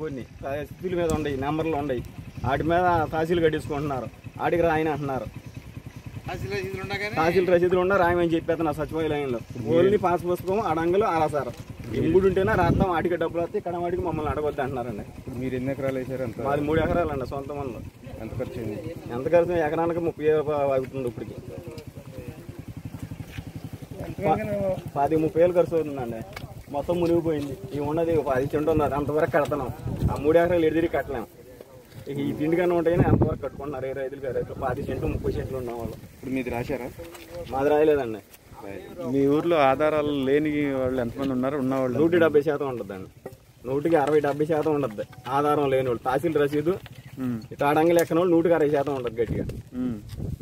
కొన్ని స్థితుల మీద ఉండయి నెంబర్లు ఉండయి వాటి మీద తహసీలు కట్టించుకుంటున్నారు ఆడికి రాయని అంటున్నారు తహసీల్ రసీదులు ఉన్నా రాయమని చెప్పేది నా సచివాలయంలో ఓన్లీ పాస్ పుస్తకం అడంగులు ఆరాసారు ఇంగుడు ఉంటేనే రాస్తాం వాటికి డబ్బులు వస్తే ఇక్కడ వాటికి మమ్మల్ని అడగొద్దు అంటున్నారండి ఇప్పుడు మీరు ఎన్ని ఎకరాలు వేసారు ఎంత మాది మూడు ఎకరాలండి సొంత మనలో ఎంత ఖర్చు అయింది ఎంత ఖర్చు ఎకరానికి ముప్పై వేలు రూపాయలు అవుతుంది ఇప్పటికి పది ముప్పై వేలు ఖర్చు అవుతుందండి మొత్తం మునిగిపోయింది ఈ ఉన్నది ఒక పది చెంటు ఉంది అది అంతవరకు కడతాం ఆ మూడు ఎకరాలు ఎడిదిరి కట్టలేం ఇక ఈ తిండి కన్నా ఉంటాయని అంతవరకు కట్టుకుంటున్నారు ఏ రైతులు గారు రైతులు పాతి సెంట్లు ముప్పై సెంట్లు ఉన్న వాళ్ళు ఇప్పుడు మీది రాశారా మాది రాయలేదండి మీ ఊర్లో ఆధారాలు లేని వాళ్ళు ఎంతమంది ఉన్నారు ఉన్నవాళ్ళు నూటి డెబ్బై శాతం ఉంటుందండి నూటికి అరవై డెబ్బై శాతం ఉంటుంది ఆధారం లేని వాళ్ళు తహసీల్ రసీదు ఉమ్, ఇటు ఆడంగి లెక్కన వాళ్ళు నూటికి అరవై శాతం ఉంటుంది గట్టిగా ఉమ్.